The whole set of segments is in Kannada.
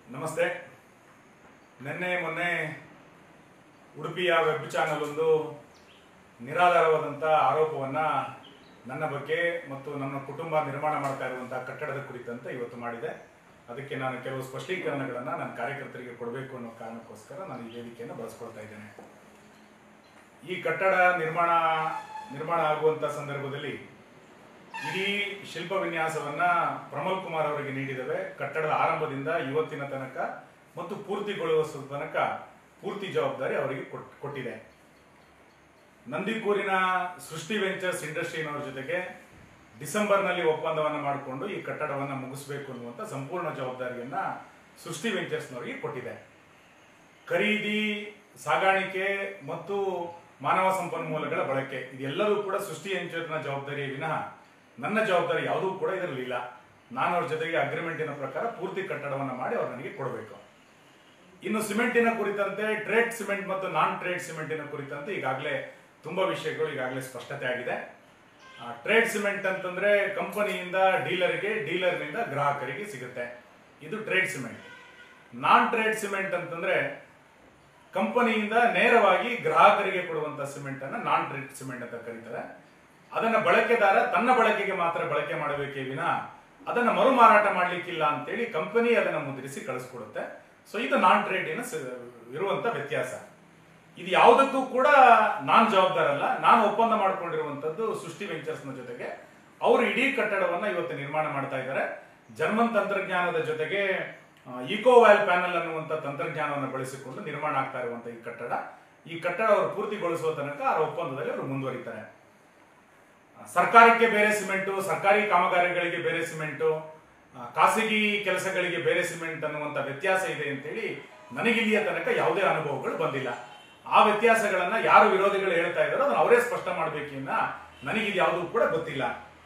ನಮಸ್ತೆ ನಿನ್ನೆ ಮೊನ್ನೆ ಉಡುಪಿಯ ವೆಬ್ ಚಾನಲ್ ಒಂದು ನಿರಾಧಾರವಾದಂಥ ಆರೋಪವನ್ನ ನನ್ನ ಬಗ್ಗೆ ಮತ್ತು ನನ್ನ ಕುಟುಂಬ ನಿರ್ಮಾಣ ಮಾಡ್ತಾ ಇರುವಂತಹ ಕಟ್ಟಡದ ಕುರಿತಂತೆ ಇವತ್ತು ಮಾಡಿದೆ ಅದಕ್ಕೆ ನಾನು ಕೆಲವು ಸ್ಪಷ್ಟೀಕರಣಗಳನ್ನು ನನ್ನ ಕಾರ್ಯಕರ್ತರಿಗೆ ಕೊಡಬೇಕು ಅನ್ನೋ ಕಾರಣಕ್ಕೋಸ್ಕರ ನಾನು ಈ ವೇದಿಕೆಯನ್ನು ಬಳಸ್ಕೊಳ್ತಾ ಇದ್ದೇನೆ ಈ ಕಟ್ಟಡ ನಿರ್ಮಾಣ ನಿರ್ಮಾಣ ಆಗುವಂತ ಸಂದರ್ಭದಲ್ಲಿ ಇಡೀ ಶಿಲ್ಪ ವಿನ್ಯಾಸವನ್ನ ಪ್ರಮೋಲ್ ಕುಮಾರ್ ಅವರಿಗೆ ನೀಡಿದ್ದೇವೆ ಕಟ್ಟಡದ ಆರಂಭದಿಂದ ಇವತ್ತಿನ ತನಕ ಮತ್ತು ಪೂರ್ತಿಗೊಳಿಸುವ ತನಕ ಪೂರ್ತಿ ಜವಾಬ್ದಾರಿ ಅವರಿಗೆ ಕೊಟ್- ಕೊಟ್ಟಿದೆ ನಂದಿಕೂರಿನ ಸೃಷ್ಟಿ ವೆಂಚರ್ಸ್ ಇಂಡಸ್ಟ್ರಿನವರ ಜೊತೆಗೆ ಡಿಸೆಂಬರ್ನಲ್ಲಿ ಒಪ್ಪಂದವನ್ನು ಮಾಡಿಕೊಂಡು ಈ ಕಟ್ಟಡವನ್ನು ಮುಗಿಸಬೇಕು ಅನ್ನುವಂಥ ಸಂಪೂರ್ಣ ಜವಾಬ್ದಾರಿಯನ್ನ ಸೃಷ್ಟಿ ವೆಂಚರ್ಸ್ನವರಿಗೆ ಕೊಟ್ಟಿದೆ ಖರೀದಿ ಸಾಗಾಣಿಕೆ ಮತ್ತು ಮಾನವ ಸಂಪನ್ಮೂಲಗಳ ಬಳಕೆ ಇದೆಲ್ಲವೂ ಕೂಡ ಸೃಷ್ಟಿ ವೆಂಚರ್ನ ಜವಾಬ್ದಾರಿಯ ವಿನಃ ನನ್ನ ಜವಾಬ್ದಾರಿ ಯಾವುದೂ ಕೂಡ ಇದರಲ್ಲಿಲ್ಲ ನಾನು ಅವ್ರ ಜೊತೆಗೆ ಅಗ್ರಿಮೆಂಟಿನ ಪ್ರಕಾರ ಪೂರ್ತಿ ಕಟ್ಟಡವನ್ನು ಮಾಡಿ ಅವ್ರು ನನಗೆ ಕೊಡಬೇಕು ಇನ್ನು ಸಿಮೆಂಟಿನ ಕುರಿತಂತೆ ಟ್ರೇಡ್ ಸಿಮೆಂಟ್ ಮತ್ತು ನಾನ್ ಟ್ರೇಡ್ ಸಿಮೆಂಟಿನ ಕುರಿತಂತೆ ಈಗಾಗಲೇ ತುಂಬಾ ವಿಷಯಗಳು ಈಗಾಗಲೇ ಸ್ಪಷ್ಟತೆ ಆಗಿದೆ ಟ್ರೇಡ್ ಸಿಮೆಂಟ್ ಅಂತಂದ್ರೆ ಕಂಪನಿಯಿಂದ ಡೀಲರ್ಗೆ ಡೀಲರ್ನಿಂದ ಗ್ರಾಹಕರಿಗೆ ಸಿಗುತ್ತೆ ಇದು trade cement non trade cement ಅಂತಂದ್ರೆ ಕಂಪನಿಯಿಂದ ನೇರವಾಗಿ ಗ್ರಾಹಕರಿಗೆ ಕೊಡುವಂತ ಸಿಮೆಂಟ್ ಅನ್ನ ನಾನ್ ಟ್ರೇಡ್ ಸಿಮೆಂಟ್ ಅಂತ ಕರೀತಾರೆ ಅದನ್ನ ಬಳಕೆದಾರ ತನ್ನ ಬಳಕೆಗೆ ಮಾತ್ರ ಬಳಕೆ ಮಾಡಬೇಕೇ ವಿನ ಅದನ್ನ ಮರು ಮಾರಾಟ ಮಾಡ್ಲಿಕ್ಕಿಲ್ಲ ಅಂತೇಳಿ ಕಂಪನಿ ಅದನ್ನ ಮುದ್ರಿಸಿ ಕಳಿಸ್ಕೊಡುತ್ತೆ ಸೊ ಇದು ನಾನ್ ಟ್ರೇಡಿನ ಇರುವಂತ ವ್ಯತ್ಯಾಸ ಇದು ಯಾವುದಕ್ಕೂ ಕೂಡ ನಾನ್ ಜವಾಬ್ದಾರಲ್ಲ ನಾನು ಒಪ್ಪಂದ ಮಾಡ್ಕೊಂಡಿರುವಂತದ್ದು ಸೃಷ್ಟಿ ವೆಂಚರ್ಸ್ನ ಜೊತೆಗೆ ಅವರು ಇಡೀ ಕಟ್ಟಡವನ್ನ ಇವತ್ತು ನಿರ್ಮಾಣ ಮಾಡ್ತಾ ಇದ್ದಾರೆ ಜರ್ಮನ್ ತಂತ್ರಜ್ಞಾನದ ಜೊತೆಗೆ ಇಕೋವ್ಯಾಲ್ ಪ್ಯಾನಲ್ ಅನ್ನುವಂಥ ತಂತ್ರಜ್ಞಾನವನ್ನು ಬಳಸಿಕೊಂಡು ನಿರ್ಮಾಣ ಆಗ್ತಾ ಇರುವಂತ ಈ ಕಟ್ಟಡ ಈ ಕಟ್ಟಡ ಅವರು ಪೂರ್ತಿಗೊಳಿಸುವ ತನಕ ಅವರ ಒಪ್ಪಂದದಲ್ಲಿ ಅವರು ಮುಂದುವರಿತಾರೆ ಸರ್ಕಾರಕ್ಕೆ ಬೇರೆ ಸಿಮೆಂಟು ಸರ್ಕಾರಿ ಕಾಮಗಾರಿಗಳಿಗೆ ಬೇರೆ ಸಿಮೆಂಟು ಆ, ಖಾಸಗಿ ಕೆಲಸಗಳಿಗೆ ಬೇರೆ ಸಿಮೆಂಟ್ ಅನ್ನುವಂಥ ವ್ಯತ್ಯಾಸ ಇದೆ ಅಂತೇಳಿ ನನಗಿಲ್ಲಿಯ ತನಕ ಯಾವುದೇ ಅನುಭವಗಳು ಬಂದಿಲ್ಲ ಆ ವ್ಯತ್ಯಾಸಗಳನ್ನ ಯಾರು ವಿರೋಧಿಗಳು ಹೇಳ್ತಾ ಇದ್ದಾರೋ ಅದನ್ನ ಅವರೇ ಸ್ಪಷ್ಟ ಮಾಡಬೇಕಿನ್ನ ನನಗಿದು ಯಾವುದೂ ಕೂಡ ಗೊತ್ತಿಲ್ಲ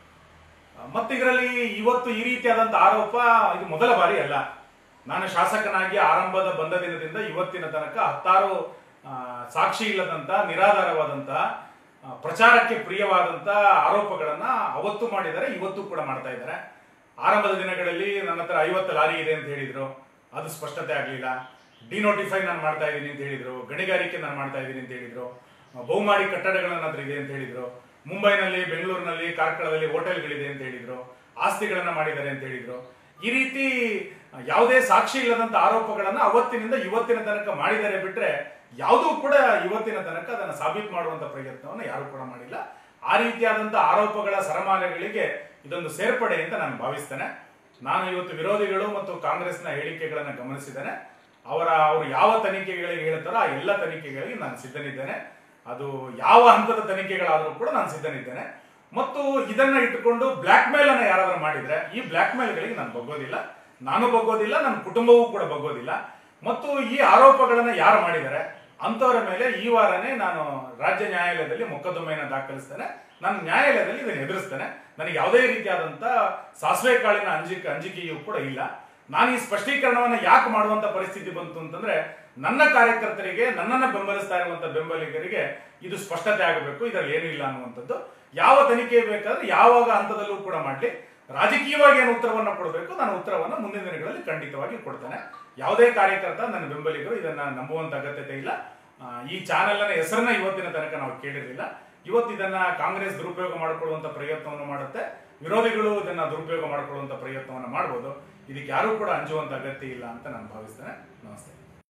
ಮತ್ತೆ ಇದರಲ್ಲಿ ಇವತ್ತು ಈ ರೀತಿಯಾದಂತ ಆರೋಪ ಇದು ಮೊದಲ ಬಾರಿ ಅಲ್ಲ ನಾನು ಶಾಸಕನಾಗಿ ಆರಂಭದ ಬಂದ ದಿನದಿಂದ ಇವತ್ತಿನ ತನಕ ಹತ್ತಾರು ಆ, ಸಾಕ್ಷಿ ಇಲ್ಲದಂತ ನಿರಾಧಾರವಾದಂತ ಆ, ಪ್ರಚಾರಕ್ಕೆ ಪ್ರಿಯವಾದಂತ ಆರೋಪಗಳನ್ನ ಅವತ್ತು ಮಾಡಿದ್ದಾರೆ ಇವತ್ತು ಕೂಡ ಮಾಡ್ತಾ ಇದ್ದಾರೆ ಆರಂಭದ ದಿನಗಳಲ್ಲಿ ನನ್ನ ಹತ್ರ ಐವತ್ತು ಲಾರಿ ಇದೆ ಅಂತ ಹೇಳಿದ್ರು ಅದು ಸ್ಪಷ್ಟತೆ ಆಗಲಿಲ್ಲ ಡಿನೋಟಿಫೈ ನಾನು ಮಾಡ್ತಾ ಇದ್ದೀನಿ ಅಂತ ಹೇಳಿದ್ರು ಗಣಿಗಾರಿಕೆ ನಾನು ಮಾಡ್ತಾ ಇದ್ದೀನಿ ಅಂತ ಹೇಳಿದ್ರು ಬಹುಮಾಡಿ ಕಟ್ಟಡಗಳು ನನ್ನ ಹತ್ರ ಇದೆ ಅಂತ ಹೇಳಿದ್ರು ಮುಂಬೈನಲ್ಲಿ ಬೆಂಗಳೂರಿನಲ್ಲಿ ಕಾರ್ಕಳದಲ್ಲಿ ಹೋಟೆಲ್ಗಳಿದೆ ಅಂತ ಹೇಳಿದ್ರು ಆಸ್ತಿಗಳನ್ನ ಮಾಡಿದ್ದಾರೆ ಅಂತ ಹೇಳಿದ್ರು ಈ ರೀತಿ ಯಾವುದೇ ಸಾಕ್ಷಿ ಇಲ್ಲದಂತ ಆರೋಪಗಳನ್ನ ಅವತ್ತಿನಿಂದ ಇವತ್ತಿನ ತನಕ ಮಾಡಿದ್ದಾರೆ ಬಿಟ್ರೆ ಯಾವುದೂ ಕೂಡ ಇವತ್ತಿನ ತನಕ ಅದನ್ನ ಸಾಬೀತು ಮಾಡುವಂತ ಪ್ರಯತ್ನವನ್ನು ಯಾರು ಕೂಡ ಮಾಡಿಲ್ಲ ಆ ರೀತಿಯಾದಂತ ಆರೋಪಗಳ ಸರಮಾಲೆಗಳಿಗೆ ಇದೊಂದು ಸೇರ್ಪಡೆ ಅಂತ ನಾನು ಭಾವಿಸ್ತೇನೆ ನಾನು ಇವತ್ತು ವಿರೋಧಿಗಳು ಮತ್ತು ಕಾಂಗ್ರೆಸ್ನ ಹೇಳಿಕೆಗಳನ್ನು ಗಮನಿಸಿದ್ದೇನೆ ಅವರ ಅವರು ಯಾವ ತನಿಖೆಗಳಿಗೆ ಹೇಳ್ತಾರೋ ಆ ಎಲ್ಲ ತನಿಖೆಗಳಿಗೆ ನಾನು ಸಿದ್ಧನಿದ್ದೇನೆ ಅದು ಯಾವ ಹಂತದ ತನಿಖೆಗಳಾದರೂ ಕೂಡ ನಾನು ಸಿದ್ಧನಿದ್ದೇನೆ ಮತ್ತು ಇದನ್ನ ಇಟ್ಟುಕೊಂಡು ಬ್ಲಾಕ್ ಮೇಲ್ ಅನ್ನ ಯಾರಾದ್ರೂ ಮಾಡಿದ್ರೆ ಈ ಬ್ಲಾಕ್ ಮೇಲ್ಗಳಿಗೆ ನಾನು ಬಗ್ಗೋದಿಲ್ಲ ನಾನು ಬಗ್ಗೋದಿಲ್ಲ ನನ್ನ ಕುಟುಂಬವೂ ಕೂಡ ಬಗ್ಗೋದಿಲ್ಲ ಮತ್ತು ಈ ಆರೋಪಗಳನ್ನ ಯಾರು ಮಾಡಿದ್ದಾರೆ ಅಂತವರ ಮೇಲೆ ಈ ವಾರನೇ ನಾನು ರಾಜ್ಯ ನ್ಯಾಯಾಲಯದಲ್ಲಿ ಮೊಕದ್ದಮೆಯನ್ನು ದಾಖಲಿಸ್ತೇನೆ ನಾನು ನ್ಯಾಯಾಲಯದಲ್ಲಿ ಇದನ್ನು ಎದುರಿಸ್ತೇನೆ ನನಗೆ ಯಾವುದೇ ರೀತಿಯಾದಂತ ಸಾಸಿವೆ ಕಾಳಿನ ಅಂಜಿಕೆ ಅಂಜಿಕೆಯೂ ಕೂಡ ಇಲ್ಲ ನಾನು ಈ ಸ್ಪಷ್ಟೀಕರಣವನ್ನ ಯಾಕೆ ಮಾಡುವಂತ ಪರಿಸ್ಥಿತಿ ಬಂತು ಅಂತಂದ್ರೆ ನನ್ನ ಕಾರ್ಯಕರ್ತರಿಗೆ ನನ್ನನ್ನು ಬೆಂಬಲಿಸ್ತಾ ಇರುವಂತ ಬೆಂಬಲಿಗರಿಗೆ ಇದು ಸ್ಪಷ್ಟತೆ ಆಗಬೇಕು ಇದರಲ್ಲಿ ಏನೂ ಇಲ್ಲ ಅನ್ನುವಂಥದ್ದು ಯಾವ ತನಿಖೆ ಬೇಕಾದ್ರೆ ಯಾವಾಗ ಹಂತದಲ್ಲೂ ಕೂಡ ಮಾಡಲಿ ರಾಜಕೀಯವಾಗಿ ಏನು ಉತ್ತರವನ್ನ ಕೊಡಬೇಕು ನಾನು ಉತ್ತರವನ್ನ ಮುಂದಿನ ದಿನಗಳಲ್ಲಿ ಖಂಡಿತವಾಗಿ ಕೊಡ್ತೇನೆ ಯಾವುದೇ ಕಾರ್ಯಕರ್ತ ನನ್ನ ಬೆಂಬಲಿಗರು ಇದನ್ನ ನಂಬುವಂತ ಅಗತ್ಯತೆ ಇಲ್ಲ ಆ, ಈ ಚಾನೆಲ್ನ ಹೆಸರನ್ನ ಇವತ್ತಿನ ತನಕ ನಾವು ಕೇಳಿರಲಿಲ್ಲ ಇವತ್ತು ಇದನ್ನ ಕಾಂಗ್ರೆಸ್ ದುರುಪಯೋಗ ಮಾಡಿಕೊಳ್ಳುವಂತ ಪ್ರಯತ್ನವನ್ನು ಮಾಡುತ್ತೆ ವಿರೋಧಿಗಳು ಇದನ್ನ ದುರುಪಯೋಗ ಮಾಡಿಕೊಳ್ಳುವಂತ ಪ್ರಯತ್ನವನ್ನು ಮಾಡ್ಬೋದು ಇದಕ್ಕೆ ಯಾರೂ ಕೂಡ ಅಂಜುವಂತ ಅಗತ್ಯ ಇಲ್ಲ ಅಂತ ನಾನು ಭಾವಿಸ್ತೇನೆ ನಮಸ್ತೆ